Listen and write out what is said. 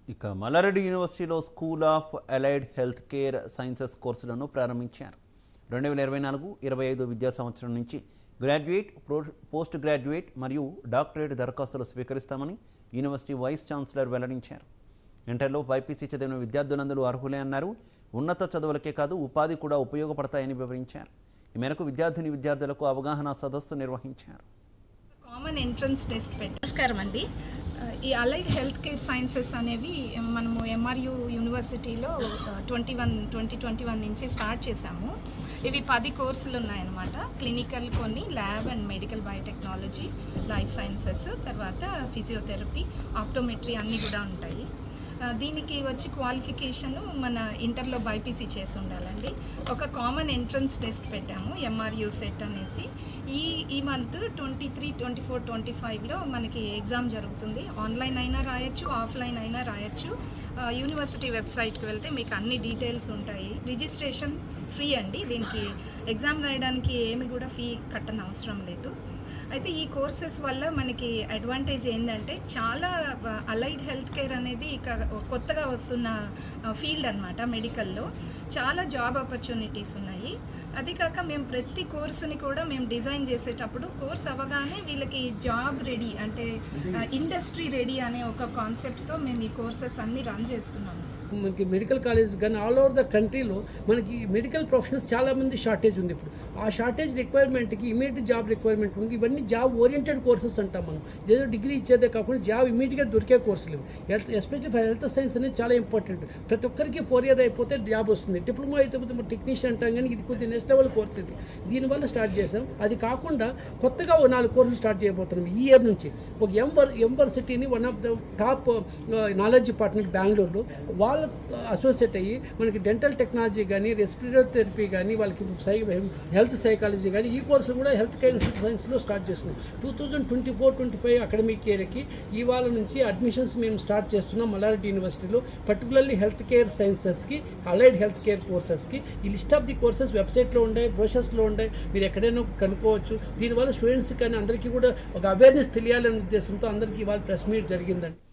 ఇక మల్లారెడ్డి యూనివర్సిటీలో school of allied health care sciences కోర్సులను ప్రారంభించారు రెండు వేల ఇరవై నాలుగు ఇరవై ఐదు విద్యా సంవత్సరం నుంచి గ్రాడ్యుయేట్ ప్రో- పోస్ట్ గ్రాడ్యుయేట్ మరియు డాక్టరేట్ దరఖాస్తులు స్వీకరిస్తామని యూనివర్సిటీ వైస్ ఛాన్సలర్ వెల్లడించారు ఇంటర్లో బైపీసీ చదివిన విద్యార్థులందరూ అర్హులే అన్నారు ఉన్నత చదువులకే కాదు ఉపాధి కూడా ఉపయోగపడతాయని వివరించారు ఈ మేరకు విద్యార్థిని విద్యార్థులకు అవగాహన సదస్సు నిర్వహించారు కామన్ ఎంట్రన్స్ టెస్ట్ పెట్టి నమస్కారం అండి ఆ, ఈ అలైడ్ హెల్త్ కేర్ సైన్సెస్ అనేవి మనము ఎంఆర్యు యూనివర్సిటీలో twenty one twenty twenty one నుంచి స్టార్ట్ చేశాము ఇవి పది కోర్సులు ఉన్నాయన్నమాట క్లినికల్ కొన్ని lab and medical biotechnology life sciences తర్వాత ఫిజియోథెరపీ ఆప్టోమెట్రీ అన్నీ కూడా ఉంటాయి ఆ, దీనికి వచ్చి క్వాలిఫికేషన్ మన ఇంటర్లో బైపీసీ చేసి ఉండాలండి ఒక కామన్ ఎంట్రన్స్ టెస్ట్ పెట్టాము ఎంఆర్యూ సెట్ అనేసి ఈ ఈ month twenty three twenty four twenty ఫైవ్లో మనకి ఎగ్జామ్ జరుగుతుంది ఆన్లైన్ అయినా రాయొచ్చు ఆఫ్లైన్ అయినా రాయొచ్చు ఆ, యూనివర్సిటీ వెబ్సైట్కి వెళ్తే మీకు అన్ని డీటెయిల్స్ ఉంటాయి రిజిస్ట్రేషన్ ఫ్రీ అండి దీనికి ఎగ్జామ్ రాయడానికి ఏమి కూడా ఫీ కట్టని అవసరం లేదు అయితే ఈ కోర్సెస్ వల్ల మనకి అడ్వాంటేజ్ ఏంటంటే చాలా అలైడ్ హెల్త్ కేర్ అనేది ఇక కొత్తగా వస్తున్న ఫీల్డ్ అనమాట మెడికల్లో చాలా జాబ్ ఆపర్చునిటీస్ ఉన్నాయి అది కాక మేము ప్రతి కోర్సుని కూడా మేము డిజైన్ చేసేటప్పుడు కోర్స్ అవ్వగానే వీళ్ళకి జాబ్ రెడీ అంటే ఇండస్ట్రీ రెడీ అనే ఒక కాన్సెప్ట్తో మేము ఈ కోర్సెస్ అన్ని రన్ చేస్తున్నాము మనకి మెడికల్ కాలేజ్ కానీ ఆల్ ఓవర్ ద కంట్రీలో మనకి మెడికల్ ప్రొఫెషనల్స్ చాలామంది షార్టేజ్ ఉంది ఇప్పుడు ఆ షార్టేజ్ రిక్వైర్మెంట్కి ఇమీడియట్ జాబ్ రిక్వైర్మెంట్ ఉంది ఇవన్నీ జాబ్ ఓరియంటెడ్ కోర్సెస్ అంటాం మనం ఏదో డిగ్రీ ఇచ్చేదే కాకుండా జాబ్ ఇమీడియట్గా దొరికే కోర్సులు health especially for health science అనేది చాలా ఇంపార్టెంట్ ప్రతి ఒక్కరికి ఫోర్ ఇయర్ అయిపోతే జాబ్ వస్తుంది డిప్లొమా అయితే మనం టెక్నీషియన్ అంటాం కానీ ఇది కొద్దిగా నెక్స్ట్ లెవెల్ కోర్స్ ఇది దీనివల్ల స్టార్ట్ చేసాం అది కాకుండా కొత్తగా ఓ నాలుగు కోర్సులు స్టార్ట్ చేయబోతున్నాం ఈ ఇయర్ నుంచి ఒక ఎంవర్ యూనివర్సిటీని one of the top knowledge department బెంగళూరులో వాళ్ళ అసోసియేట్ అయ్యి మనకి డెంటల్ టెక్నాలజీ కానీ రెస్పిరేటరీ థెరపీ కానీ వాళ్ళకి సై హెల్త్ సైకాలజీ కానీ ఈ కోర్సులు కూడా హెల్త్ కేర్ సైన్స్లో స్టార్ట్ చేస్తున్నాం two thousand twenty four twenty five academic ఇయర్కి ఇవాళ నుంచి అడ్మిషన్స్ మేము స్టార్ట్ చేస్తున్నాం మల్లారెడ్డి యూనివర్సిటీలో పర్టికులర్లీ హెల్త్ కేర్ సైన్సెస్కి అలైడ్ హెల్త్ కేర్ కోర్సెస్కి ఈ లిస్ట్ ఆఫ్ ది కోర్సెస్ వెబ్సైట్లో ఉన్నాయి బ్రోషర్స్లో ఉన్నాయి మీరు ఎక్కడైనా కనుక్కోవచ్చు దీనివల్ల స్టూడెంట్స్ కానీ అందరికీ కూడా ఒక అవేర్నెస్ తెలియాలనే ఉద్దేశంతో అందరికీ ఇవాళ ప్రెస్ మీట్ జరిగిందండి